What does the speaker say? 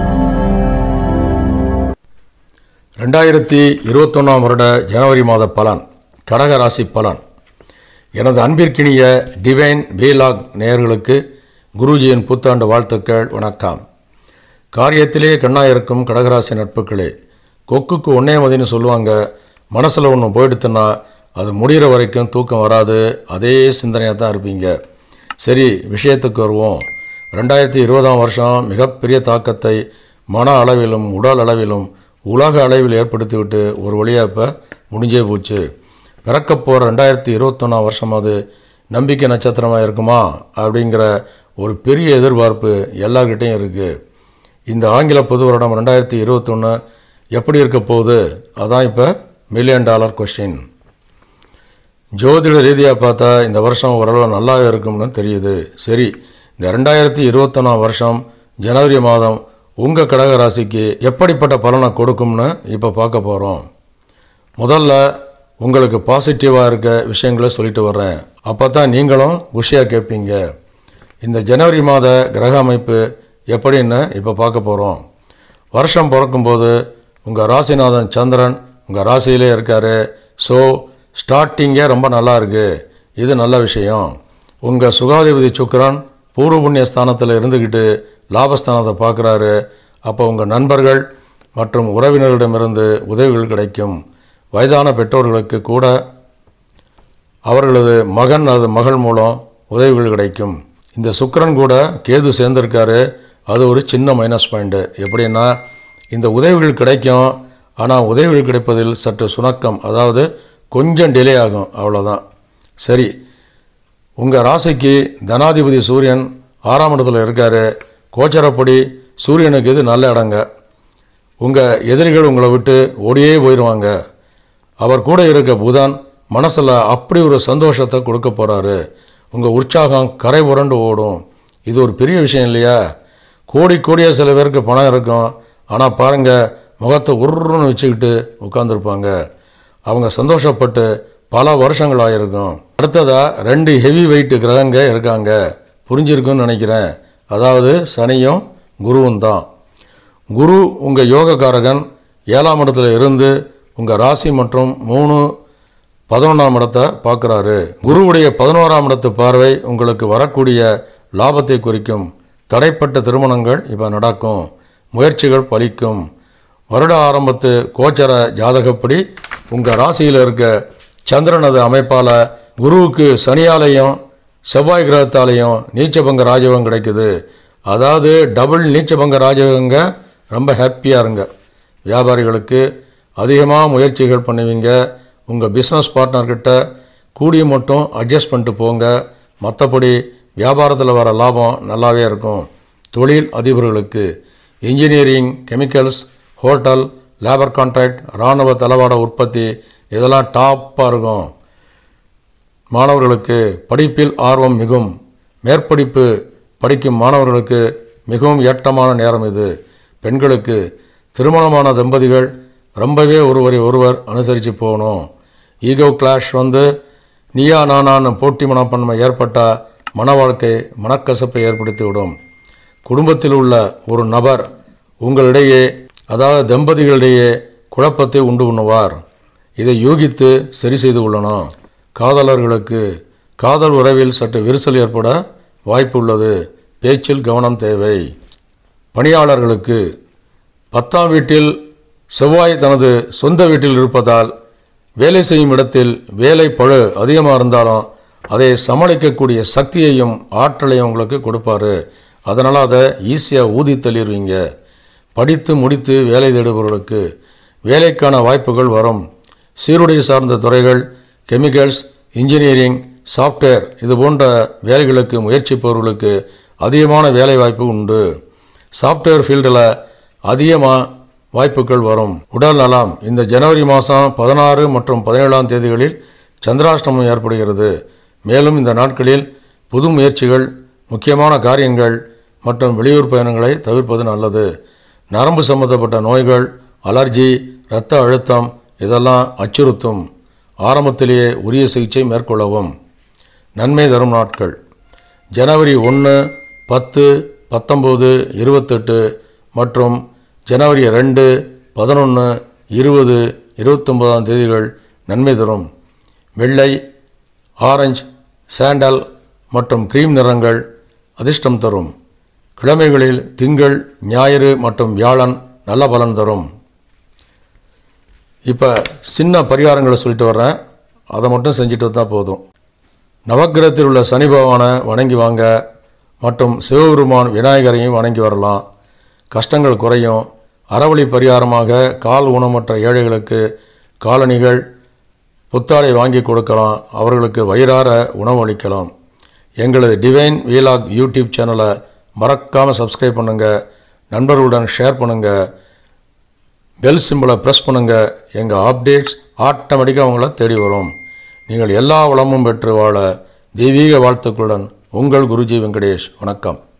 ரெண்டாயிரத்தி இருபத்தொன்னாம் வருட ஜனவரி மாத பலன் கடக ராசி பலன் எனது அன்பிற்கினிய டிவைன் வீலாக் நேயர்களுக்கு குருஜியின் புத்தாண்டு வாழ்த்துக்கள் வணக்கம் காரியத்திலே கண்ணா இருக்கும் கடகராசி நட்புகளே கொக்குக்கு ஒன்னே மதின்னு சொல்லுவாங்க மனசில் ஒன்று போயிடுத்துன்னா அது முடிகிற வரைக்கும் தூக்கம் வராது அதே சிந்தனையாக தான் இருப்பீங்க சரி விஷயத்துக்கு வருவோம் ரெண்டாயிரத்தி இருபதாம் வருஷம் மிகப்பெரிய தாக்கத்தை மன அளவிலும் உடல் அளவிலும் உலக அளவில் ஏற்படுத்திவிட்டு ஒரு வழியாக இப்போ முடிஞ்சே போச்சு பிறக்க போகிற ரெண்டாயிரத்தி இருபத்தொன்னாம் வருஷம் அது நம்பிக்கை நட்சத்திரமாக இருக்குமா அப்படிங்கிற ஒரு பெரிய எதிர்பார்ப்பு எல்லார்கிட்டையும் இருக்குது இந்த ஆங்கில பொது வருடம் ரெண்டாயிரத்தி இருபத்தொன்று எப்படி இருக்க போகுது அதான் இப்போ மில்லியன் டாலர் கொஷின் ஜோதிட ரீதியாக பார்த்தா இந்த வருஷம் ஓரளவு நல்லாவே இருக்கும்னு தெரியுது சரி இந்த ரெண்டாயிரத்தி இருபத்தொன்னாம் வருஷம் ஜனவரி மாதம் உங்கள் கடக ராசிக்கு எப்படிப்பட்ட பலனை கொடுக்கும்னு இப்போ பார்க்க போகிறோம் முதல்ல உங்களுக்கு பாசிட்டிவாக இருக்க விஷயங்களை சொல்லிட்டு வர்றேன் அப்போ தான் நீங்களும் குஷியாக கேட்பீங்க இந்த ஜனவரி மாத கிரக அமைப்பு எப்படின்னு இப்போ பார்க்க போகிறோம் வருஷம் பிறக்கும்போது உங்கள் ராசிநாதன் சந்திரன் உங்கள் ராசியிலே இருக்கார் ஸோ ஸ்டார்டிங்கே ரொம்ப நல்லா இருக்கு இது நல்ல விஷயம் உங்கள் சுகாதிபதி சுக்கிரன் பூர்வ புண்ணிய ஸ்தானத்தில் இருந்துக்கிட்டு லாபஸ்தானத்தை பார்க்குறாரு அப்போ உங்கள் நண்பர்கள் மற்றும் உறவினர்களிடமிருந்து உதவிகள் கிடைக்கும் வயதான பெற்றோர்களுக்கு கூட அவர்களது மகன் அல்லது மகள் மூலம் உதவிகள் கிடைக்கும் இந்த சுக்கிரன் கூட கேது சேர்ந்திருக்காரு அது ஒரு சின்ன மைனஸ் பாயிண்ட்டு எப்படின்னா இந்த உதவிகள் கிடைக்கும் ஆனால் உதவிகள் கிடைப்பதில் சற்று சுணக்கம் அதாவது கொஞ்சம் டிலே ஆகும் அவ்வளோதான் சரி உங்கள் ராசிக்கு தனாதிபதி சூரியன் ஆறாம் இடத்துல இருக்கார் கோச்சரப்படி சூரியனுக்கு இது நல்ல இடங்க உங்கள் எதிரிகள் உங்களை விட்டு ஓடியே போயிடுவாங்க அவர் கூட இருக்க புதன் மனசில் அப்படி ஒரு சந்தோஷத்தை கொடுக்க போகிறாரு உங்கள் உற்சாகம் கரை புரண்டு ஓடும் இது ஒரு பெரிய விஷயம் இல்லையா கோடி கோடியாக சில பேருக்கு பணம் இருக்கும் ஆனால் பாருங்கள் முகத்தை உருன்னு வச்சுக்கிட்டு உட்காந்துருப்பாங்க அவங்க சந்தோஷப்பட்டு பல வருஷங்கள் ஆகிருக்கும் அடுத்ததாக ரெண்டு ஹெவி வெயிட் கிரகங்க இருக்காங்க புரிஞ்சிருக்குன்னு நினைக்கிறேன் அதாவது சனியும் குருவும் தான் குரு உங்கள் யோகக்காரகன் ஏழாம் இடத்துல இருந்து உங்கள் ராசி மற்றும் மூணு பதினொன்றாம் இடத்தை பார்க்குறாரு குருவுடைய பதினோராம் இடத்து பார்வை உங்களுக்கு வரக்கூடிய லாபத்தை குறிக்கும் தடைப்பட்ட திருமணங்கள் இப்போ நடக்கும் முயற்சிகள் பலிக்கும் வருட ஆரம்பத்து கோச்சர ஜாதகப்படி உங்கள் ராசியில் இருக்க சந்திரனது அமைப்பால் குருவுக்கு சனியாலையும் செவ்வாய் கிரகத்தாலையும் நீச்சபங்க ராஜயோகம் கிடைக்குது அதாவது டபுள் நீச்சபங்க ராஜயோகங்க ரொம்ப ஹாப்பியாக இருங்க வியாபாரிகளுக்கு அதிகமாக முயற்சிகள் பண்ணுவீங்க உங்கள் பிஸ்னஸ் பார்ட்னர்கிட்ட கூடிய மட்டும் அட்ஜஸ்ட் பண்ணிட்டு போங்க மற்றபடி வியாபாரத்தில் வர லாபம் நல்லாவே இருக்கும் தொழில் அதிபர்களுக்கு engineering chemicals hotel labour contract இராணுவ தளவாட உற்பத்தி இதெல்லாம் டாப்பாக இருக்கும் மாணவர்களுக்கு படிப்பில் ஆர்வம் மிகும் மேற்படிப்பு படிக்கும் மாணவர்களுக்கு மிகவும் ஏற்றமான நேரம் இது பெண்களுக்கு திருமணமான தம்பதிகள் ரொம்பவே ஒருவரை ஒருவர் அனுசரித்து போகணும் ஈகோ கிளாஷ் வந்து நீயா நானான்னு போட்டி மனப்பான்மை ஏற்பட்டால் மன வாழ்க்கை மனக்கசப்பை ஏற்படுத்திவிடும் குடும்பத்தில் உள்ள ஒரு நபர் உங்களிடையே அதாவது தம்பதிகளிடையே குழப்பத்தை உண்டு பண்ணுவார் இதை யூகித்து சரி செய்து கொள்ளணும் காதலர்களுக்கு காதல் உறவில் சற்று விரிசல் ஏற்பட வாய்ப்பு உள்ளது பேச்சில் கவனம் தேவை பணியாளர்களுக்கு பத்தாம் வீட்டில் செவ்வாய் தனது சொந்த வீட்டில் இருப்பதால் வேலை செய்யும் இடத்தில் வேலை பழு அதிகமாக இருந்தாலும் அதை சமாளிக்கக்கூடிய சக்தியையும் ஆற்றலையும் உங்களுக்கு கொடுப்பாரு அதனால் அதை ஈஸியாக ஊதி தள்ளிடுவீங்க படித்து முடித்து வேலை தேடுபவர்களுக்கு வேலைக்கான வாய்ப்புகள் வரும் சீருடை சார்ந்த துறைகள் கெமிக்கல்ஸ் இன்ஜினியரிங் சாஃப்ட்வேர் இது போன்ற வேலைகளுக்கு முயற்சிப்பவர்களுக்கு அதிகமான வேலை வாய்ப்பு உண்டு சாஃப்ட்வேர் ஃபீல்டில் அதிகமாக வாய்ப்புகள் வரும் உடல் நலம் இந்த ஜனவரி மாதம் பதினாறு மற்றும் பதினேழாம் தேதிகளில் சந்திராஷ்டமம் ஏற்படுகிறது மேலும் இந்த நாட்களில் புது முயற்சிகள் முக்கியமான காரியங்கள் மற்றும் வெளியூர் பயணங்களை தவிர்ப்பது நல்லது நரம்பு சம்பந்தப்பட்ட நோய்கள் அலர்ஜி இரத்த அழுத்தம் இதெல்லாம் அச்சுறுத்தும் ஆரம்பத்திலேயே உரிய சிகிச்சை மேற்கொள்ளவும் நன்மை தரும் நாட்கள் ஜனவரி ஒன்று பத்து பத்தொம்போது இருபத்தெட்டு மற்றும் ஜனவரி ரெண்டு பதினொன்று இருபது இருபத்தொன்பதாம் தேதிகள் நன்மை தரும் வெள்ளை ஆரஞ்சு சாண்டல் மற்றும் கிரீம் நிறங்கள் அதிர்ஷ்டம் தரும் கிழமைகளில் திங்கள் ஞாயிறு மற்றும் வியாழன் நல்ல பலன் தரும் இப்போ சின்ன பரிகாரங்களை சொல்லிட்டு வர்றேன் அதை மட்டும் செஞ்சுட்டு வந்தால் போதும் நவக்கிரகத்தில் உள்ள சனி பகவானை வணங்கி வாங்க மற்றும் சிவபெருமான் விநாயகரையும் வணங்கி வரலாம் கஷ்டங்கள் குறையும் அறவழி பரிகாரமாக கால் ஊனமற்ற ஏழைகளுக்கு காலணிகள் புத்தாடை வாங்கி கொடுக்கலாம் அவர்களுக்கு வயிறார உணவு அளிக்கலாம் எங்களது டிவைன் வீலாக் யூடியூப் சேனலை மறக்காமல் சப்ஸ்கிரைப் பண்ணுங்கள் நண்பர்களுடன் ஷேர் பண்ணுங்கள் பெல் சிம்பிளை ப்ரெஸ் பண்ணுங்கள் எங்கள் அப்டேட்ஸ் ஆட்டோமேட்டிக்காக உங்களை தேடி வரும் நீங்கள் எல்லா வளமும் பெற்று வாழ தெய்வீக வாழ்த்துக்களுடன் உங்கள் குருஜி வெங்கடேஷ் வணக்கம்